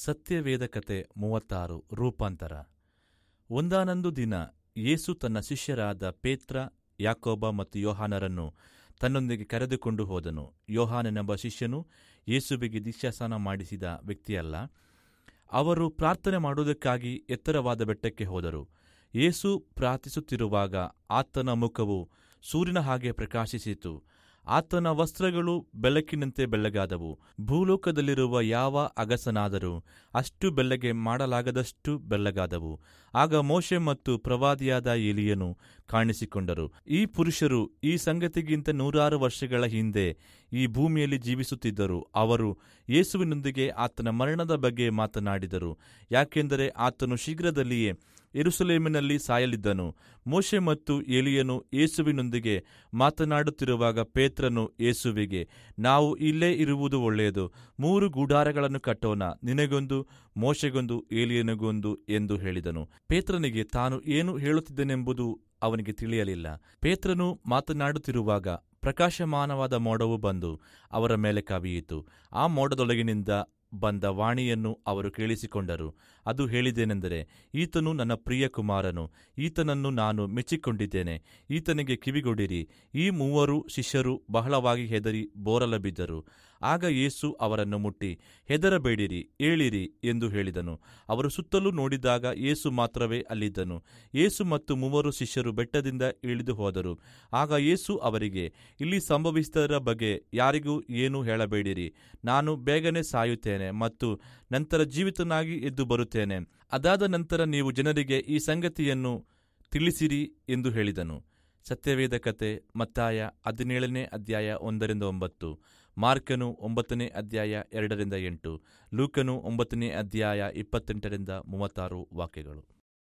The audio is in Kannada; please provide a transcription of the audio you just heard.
ಸತ್ಯವೇದ ಕತೆ ಮೂವತ್ತಾರು ರೂಪಾಂತರ ಒಂದಾನೊಂದು ದಿನ ಯೇಸು ತನ್ನ ಶಿಷ್ಯರಾದ ಪೇತ್ರ ಯಾಕೋಬ ಮತ್ತು ಯೋಹಾನರನ್ನು ತನ್ನೊಂದಿಗೆ ಕರೆದುಕೊಂಡು ಹೋದನು ಯೋಹಾನನೆಂಬ ಶಿಷ್ಯನು ಯೇಸುವಿಗೆ ದೀಕ್ಷಾಸ್ನಾನ ಮಾಡಿಸಿದ ವ್ಯಕ್ತಿಯಲ್ಲ ಅವರು ಪ್ರಾರ್ಥನೆ ಮಾಡುವುದಕ್ಕಾಗಿ ಎತ್ತರವಾದ ಬೆಟ್ಟಕ್ಕೆ ಹೋದರು ಯೇಸು ಪ್ರಾರ್ಥಿಸುತ್ತಿರುವಾಗ ಆತನ ಮುಖವು ಸೂರ್ಯನ ಹಾಗೆ ಪ್ರಕಾಶಿಸಿತು ಆತನ ವಸ್ತ್ರಗಳು ಬೆಳಕಿನಂತೆ ಬೆಳ್ಳಗಾದವು ಭೂಲೋಕದಲ್ಲಿರುವ ಯಾವ ಅಗಸನಾದರೂ ಅಷ್ಟು ಬೆಳ್ಳಗೆ ಮಾಡಲಾಗದಷ್ಟು ಬೆಳ್ಳಗಾದವು ಆಗ ಮೋಶೆ ಮತ್ತು ಪ್ರವಾದಿಯಾದ ಎಲಿಯನು ಕಾಣಿಸಿಕೊಂಡರು ಈ ಪುರುಷರು ಈ ಸಂಗತಿಗಿಂತ ನೂರಾರು ವರ್ಷಗಳ ಹಿಂದೆ ಈ ಭೂಮಿಯಲ್ಲಿ ಜೀವಿಸುತ್ತಿದ್ದರು ಅವರು ಯೇಸುವಿನೊಂದಿಗೆ ಆತನ ಮರಣದ ಬಗ್ಗೆ ಮಾತನಾಡಿದರು ಯಾಕೆಂದರೆ ಆತನು ಶೀಘ್ರದಲ್ಲಿಯೇ ಎರುಸಲೇಮಿನಲ್ಲಿ ಸಾಯಲಿದ್ದನು ಮೋಶೆ ಮತ್ತು ಏಲಿಯನು ಯೇಸುವಿನೊಂದಿಗೆ ಮಾತನಾಡುತ್ತಿರುವಾಗ ಪೇತ್ರನು ಯೇಸುವಿಗೆ ನಾವು ಇಲ್ಲೇ ಇರುವುದು ಒಳ್ಳೆಯದು ಮೂರು ಗೂಡಾರಗಳನ್ನು ಕಟ್ಟೋಣ ನಿನಗೊಂದು ಮೋಶೆಗೊಂದು ಏಲಿಯನಿಗೊಂದು ಎಂದು ಹೇಳಿದನು ಪೇತ್ರನಿಗೆ ತಾನು ಏನು ಹೇಳುತ್ತಿದ್ದನೆಂಬುದು ಅವನಿಗೆ ತಿಳಿಯಲಿಲ್ಲ ಪೇತ್ರನು ಮಾತನಾಡುತ್ತಿರುವಾಗ ಪ್ರಕಾಶಮಾನವಾದ ಮೋಡವು ಬಂದು ಅವರ ಮೇಲೆ ಕವಿಯಿತು ಆ ಮೋಡದೊಳಗಿನಿಂದ ಬಂದ ವಾಣಿಯನ್ನು ಅವರು ಕೇಳಿಸಿಕೊಂಡರು ಅದು ಹೇಳಿದೇನೆಂದರೆ ಈತನು ನನ್ನ ಪ್ರಿಯ ಕುಮಾರನು ಈತನನ್ನು ನಾನು ಮೆಚ್ಚಿಕೊಂಡಿದ್ದೇನೆ ಈತನಿಗೆ ಕಿವಿಗೊಡಿರಿ ಈ ಮೂವರು ಶಿಷ್ಯರು ಬಹಳವಾಗಿ ಹೆದರಿ ಬೋರಲ ಬಿದ್ದರು ಆಗ ಯೇಸು ಅವರನ್ನು ಮುಟ್ಟಿ ಹೆದರಬೇಡಿರಿ ಏಳಿರಿ ಎಂದು ಹೇಳಿದನು ಅವರು ಸುತ್ತಲೂ ನೋಡಿದಾಗ ಯೇಸು ಮಾತ್ರವೇ ಅಲ್ಲಿದ್ದನು ಯೇಸು ಮತ್ತು ಮೂವರು ಶಿಷ್ಯರು ಬೆಟ್ಟದಿಂದ ಇಳಿದು ಹೋದರು ಆಗ ಯೇಸು ಅವರಿಗೆ ಇಲ್ಲಿ ಸಂಭವಿಸಿದರ ಬಗ್ಗೆ ಯಾರಿಗೂ ಏನೂ ಹೇಳಬೇಡಿರಿ ನಾನು ಬೇಗನೆ ಸಾಯುತ್ತೇನೆ ಮತ್ತು ನಂತರ ಜೀವಿತನಾಗಿ ಎದ್ದು ಬರುತ್ತೇನೆ ಅದಾದ ನಂತರ ನೀವು ಜನರಿಗೆ ಈ ಸಂಗತಿಯನ್ನು ತಿಳಿಸಿರಿ ಎಂದು ಹೇಳಿದನು ಸತ್ಯವೇದ ಕತೆ ಮತ್ತಾಯ ಹದಿನೇಳನೇ ಅಧ್ಯಾಯ ಒಂದರಿಂದ ಒಂಬತ್ತು ಮಾರ್ಕನು ಒಂಬತ್ತನೇ ಅಧ್ಯಾಯ ಎರಡರಿಂದ ಎಂಟು ಲೂಕನು ಒಂಬತ್ತನೇ ಅಧ್ಯಾಯ ಇಪ್ಪತ್ತೆಂಟರಿಂದ ಮೂವತ್ತಾರು ವಾಕ್ಯಗಳು